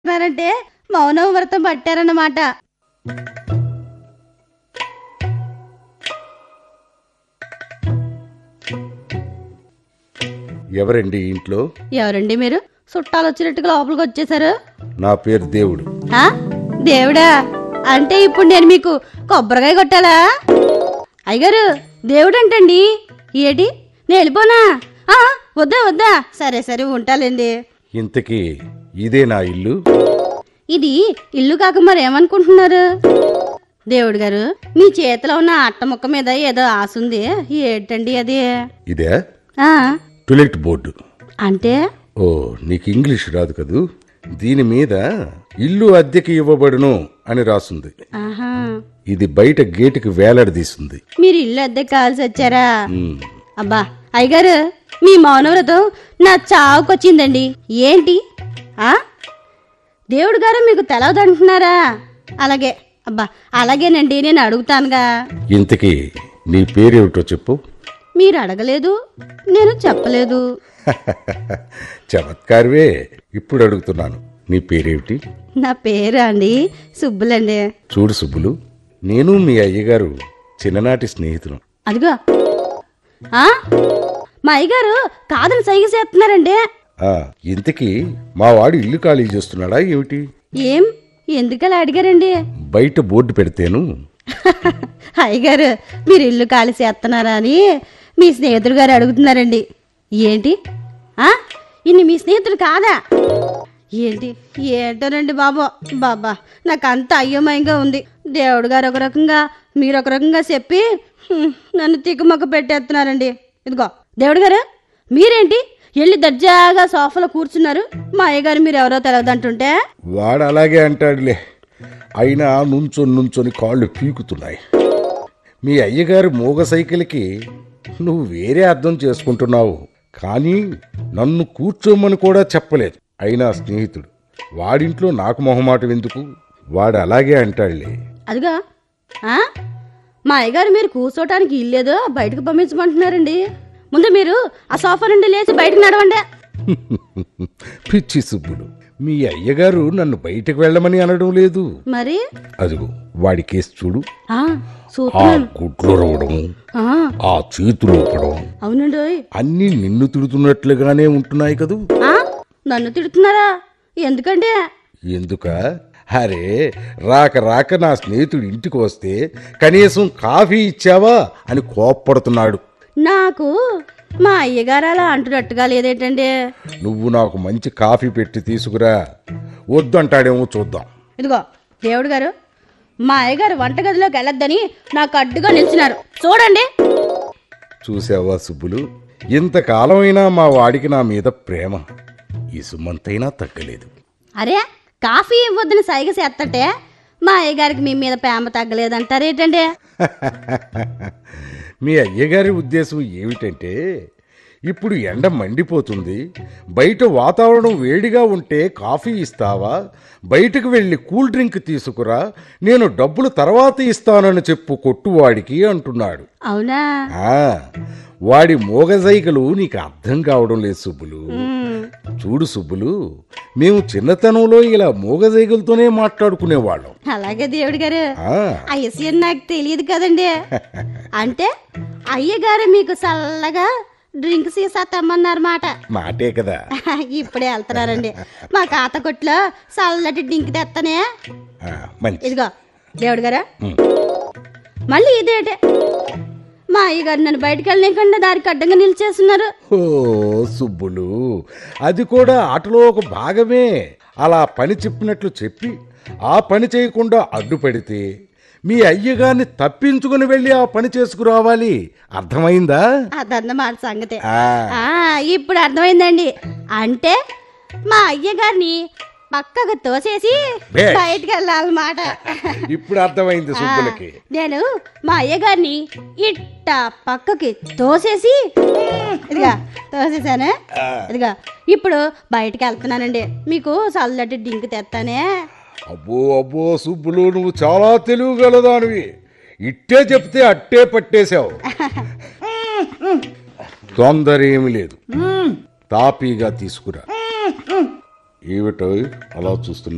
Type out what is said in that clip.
చేస్తున్నారంటే మౌనం వ్రతం పట్టారన్నమాట ఎవరండి ఈ ఇంట్లో ఎవరండి మీరు చుట్టాలు వచ్చినట్టుగా లోపలికి వచ్చేసారు నా పేరు దేవుడు ఆ? దేవుడా అంటే ఇప్పుడు నేను మీకు కొబ్బరికాయ కొట్టాలా అయ్యగారు దేవుడు అంటండి ఏటి నేను వెళ్ళిపోనా ఆ, వద్దా వద్దా సరే సరే ఉంటాలండి ఇంతకీ ఇదే నా ఇల్లు ఇది ఇల్లు కాక మరి ఏమనుకుంటున్నారు దేవుడు గారు మీ చేతిలో ఉన్న అట్ట ముక్క మీద ఏదో ఆశ ఉంది ఏంటండి అది ఇదే ఆ టులెట్ బోర్డు అంటే ఓ నీకు ఇంగ్లీష్ రాదు కదూ దీని మీద ఇల్లు అద్దెకి ఇవ్వబడును అని రాసుంది ఆహా ఇది బయట గేటుకి వేలాడదీసింది మీరు ఇల్లు అద్దె కావాల్సి వచ్చారా ఉమ్, అబ్బా అయ్యగారు మీ మౌనవ్రతం నా చావుకొచ్చిందండి ఏంటి ఆ దేవుడు గారు మీకు తెలవదంటున్నారా అలాగే అబ్బా అలాగేనండి నేను అడుగుతానుగా ఇంతకీ నీ పేరేమిటో చెప్పు మీరు అడగలేదు నేను చెప్పలేదు చమత్కారవే ఇప్పుడు అడుగుతున్నాను నీ పేరేమిటి నా పేరు అండి సుబ్బులండి చూడు సుబ్బులు నేను మీ అయ్యగారు చిన్ననాటి స్నేహితులు అదిగో ఆ మా అయ్యగారు కాదని సైగ చేస్తున్నారండి ఆ, ఇంతకీ మా వాడు ఇల్లు ఖాళీ చేస్తున్నాడా ఏమిటి ఏం ఎందుకలా అడిగారండి బయట బోర్డు పెడితేను అయ్యగారు మీరు ఇల్లు ఖాళీ చేస్తున్నారా అని మీ స్నేహితుడు గారు అడుగుతున్నారండి ఏంటి ఆ ఇన్ని మీ స్నేహితుడు కాదా ఏంటి ఏంటోనండి బాబు బాబా నాకు అంత అయ్యమయంగా ఉంది దేవుడు గారు ఒక రకంగా మీరు ఒక రకంగా చెప్పి హ్మ్, నన్ను తిక్కుమక్క పెట్టేస్తున్నారండి ఇదిగో దేవుడు గారు మీరేంటి వెళ్ళి దర్జాగా సోఫాలో కూర్చున్నారు మా అయ్యగారు మీరు ఎవరో తెలియదంటుంటే వాడు అలాగే అంటాడులే అయినా నుంచొని నుంచొని కాళ్ళు పీకుతున్నాయి మీ అయ్యగారి మూగ సైకిల్కి నువ్వు వేరే అర్థం చేసుకుంటున్నావు కానీ నన్ను కూర్చోమని కూడా చెప్పలేదు అయినా స్నేహితుడు వాడింట్లో నాకు మొహమాటం ఎందుకు వాడు అలాగే అంటాడులే అదిగా ఆ? మా అయ్యగారు మీరు కూర్చోటానికి ఇల్లేదో బయటకు పంపించమంటున్నారండి ముందు మీరు ఆ సోఫా నుండి లేచి బయటకు నడవండి పిచ్చి సుబ్బులు మీ అయ్యగారు నన్ను బయటకు వెళ్ళమని అనడం లేదు మరి అదిగో వాడి కేసు చూడు ఆ, ఆ చూస్తున్నాను గుడ్లు రవడం ఆ, ఆ చేతులు ఊపడం అవునండి ఓయ్. అన్నీ నిన్ను తిడుతున్నట్లుగానే ఉంటున్నాయి కదూ ఆ, నన్ను తిడుతున్నారా ఎందుకండి ఎందుక అరే రాక రాక నా స్నేహితుడు ఇంటికి వస్తే కనీసం కాఫీ ఇచ్చావా అని కోప్పడుతున్నాడు నాకు మా అయ్యగారు అలా అంటున్నట్టుగా లేదేంటండి నువ్వు నాకు మంచి కాఫీ పెట్టి తీసుకురా వద్దంటాడేమో చూద్దాం ఇదిగో దేవుడు గారు మా అయ్యగారు వంటగదిలోకి వెళ్ళొద్దని నాకు అడ్డుగా నిలిచినారు చూడండి చూసావా సుబ్బులు ఇంతకాలమైనా మా వాడికి నా మీద ప్రేమ ఈ సుమంతైనా తగ్గలేదు అరే కాఫీ ఇవ్వద్దని సైగ చేస్తటే మా అయ్యగారికి మీ మీద ప్రేమ తగ్గలేదంటారేటండి మీ అయ్యగారి ఉద్దేశం ఏమిటంటే ఇప్పుడు ఎండ మండిపోతుంది బయట వాతావరణం వేడిగా ఉంటే కాఫీ ఇస్తావా బయటకు వెళ్ళి కూల్ డ్రింక్ తీసుకురా నేను డబ్బులు తర్వాత ఇస్తానని చెప్పు కొట్టువాడికి అంటున్నాడు అవునా ఆ వాడి మోగజైకలు నీకు అర్థం కావడం లేదు సుబ్బులు మ్మ్. చూడు సుబ్బులు మేము చిన్నతనంలో ఇలా మోగజైకలతోనే మాట్లాడుకునేవాళ్ళం అలాగే దేవుడి గారు ఆ ఆ విషయం నాకు తెలియదు కదండి అంటే అయ్యగారు మీకు చల్లగా డ్రింక్ సీసా తెమ్మన్నారన్నమాట మాటే కదా ఇప్పుడే వెళ్తున్నారండి మా కాత కొట్లో చల్లటి డ్రింక్ తెత్తనే ఆ, మంచి ఇదిగో దేవుడు గారా ఉమ్. మళ్ళీ ఇదేటే మా అయ్యగారు నన్ను బయటికి వెళ్ళలేకుండా దారికి అడ్డంగా నిలిచేస్తున్నారు ఓ సుబ్బులు అది కూడా ఆటలో ఒక భాగమే అలా పని చెప్పినట్లు చెప్పి ఆ పని చేయకుండా అడ్డుపడితే మీ అయ్యగారిని తప్పించుకుని వెళ్ళి ఆ పని చేసుకురావాలి అర్థమైందా అదన్నమాట సంగతి ఆ, ఆ ఇప్పుడు అర్థమైందండి అంటే మా అయ్యగారిని పక్కకు తోసేసి బేష్. బయటికి వెళ్ళాలన్నమాట ఇప్పుడు అర్థమైంది సుబ్బులకి నేను మా అయ్యగారిని ఇట్ట పక్కకి తోసేసి ఇదిగా తోసేసానే ఇదిగా ఇప్పుడు బయటికి వెళ్తున్నానండి మీకు చల్లటి డింక్ తెస్తానే అబ్బో అబ్బో సుబ్బులు నువ్వు చాలా తెలివిగలదానివి ఇట్టే చెప్తే అట్టే పట్టేశావు తొందర ఏమి లేదు తాపీగా తీసుకురా ఏమిటో అలా చూస్తున్నా